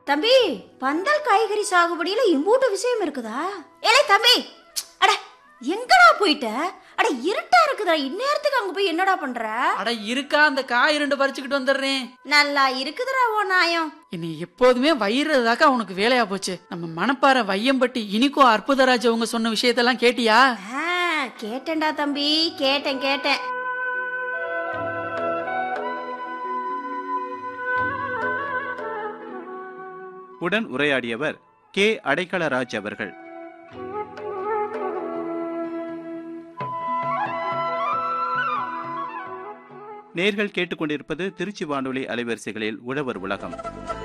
தம்பி பந்தல் காய்கறி சாகுபடியில இம்பூட்டு விஷயம் இருக்குதா ஏலே தம்பி அட எங்கடா போயிட்ட அட இருட்டா இருக்குதா இந்நேரத்துக்கு அங்க போய் என்னடா பண்ற அட இருக்கா அந்த காய் ரெண்டு பறிச்சுக்கிட்டு வந்துடுறேன் நல்லா இருக்குதுடா ஓ நாயம் என்னை எப்போதுமே வயிறுதாக்கா உனக்கு வேலையா போச்சு நம்ம மணப்பாறை வையம்பட்டி இனிக்கோ அற்புதராஜ் அவங்க சொன்ன விஷயத்தெல்லாம் கேட்டியா ஆ, கேட்டேன்டா தம்பி கேட்டேன் கேட்டேன் உடன் உரையாடியவர் கே அடைக்கலராஜ் அவர்கள் நேர்கள் கேட்டுக்கொண்டிருப்பது திருச்சி வானொலி அலைவரிசைகளில் உழவர் உலகம்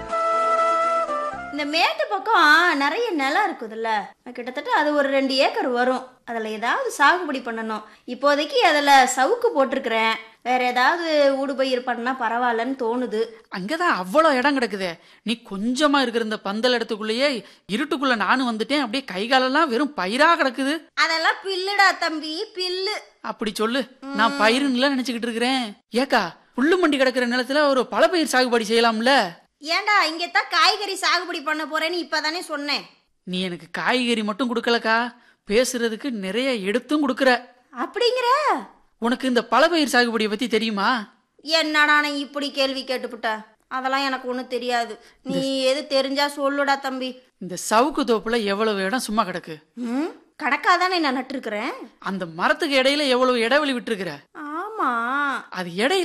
இந்த மேட்டு பக்கம் நிறைய நிலம் இருக்குதுல்ல கிட்டத்தட்ட அது ஒரு ரெண்டு ஏக்கர் வரும் அதில் ஏதாவது சாகுபடி பண்ணணும் இப்போதைக்கு அதில் சவுக்கு போட்டிருக்கிறேன் வேற ஏதாவது ஊடுபயிர் பண்ணா பரவாயில்லன்னு தோணுது அங்கதான் அவ்வளோ இடம் கிடக்குதே நீ கொஞ்சமா இருக்கிற இந்த பந்தல் இடத்துக்குள்ளேயே இருட்டுக்குள்ள நானும் வந்துட்டேன் அப்படியே கை காலெல்லாம் வெறும் பயிரா கிடக்குது அதெல்லாம் பில்லுடா தம்பி பில்லு அப்படி சொல்லு நான் பயிருன்னு நினைச்சுக்கிட்டு இருக்கிறேன் ஏக்கா புல்லு மண்டி கிடக்குற நிலத்துல ஒரு பல பயிர் சாகுபடி செய்யலாம்ல ஏன்டா இங்கே தான் காய்கறி சாகுபடி பண்ண போறேன்னு இப்பதானே சொன்னேன் நீ எனக்கு காய்கறி மட்டும் கொடுக்கலக்கா பேசுறதுக்கு நிறைய எடுத்தும் கொடுக்குற அப்படிங்கிற உனக்கு இந்த பல பயிர் சாகுபடியை பத்தி தெரியுமா என்னடா நான் இப்படி கேள்வி கேட்டுப்புட்ட அதெல்லாம் எனக்கு ஒன்றும் தெரியாது நீ எது தெரிஞ்சா சொல்லுடா தம்பி இந்த சவுக்கு தோப்புல எவ்வளவு இடம் சும்மா கிடக்கு ம் கணக்காக தானே நான் நட்டுருக்கிறேன் அந்த மரத்துக்கு இடையில எவ்வளவு இடைவெளி விட்டுருக்குற ஆமா அது இடையில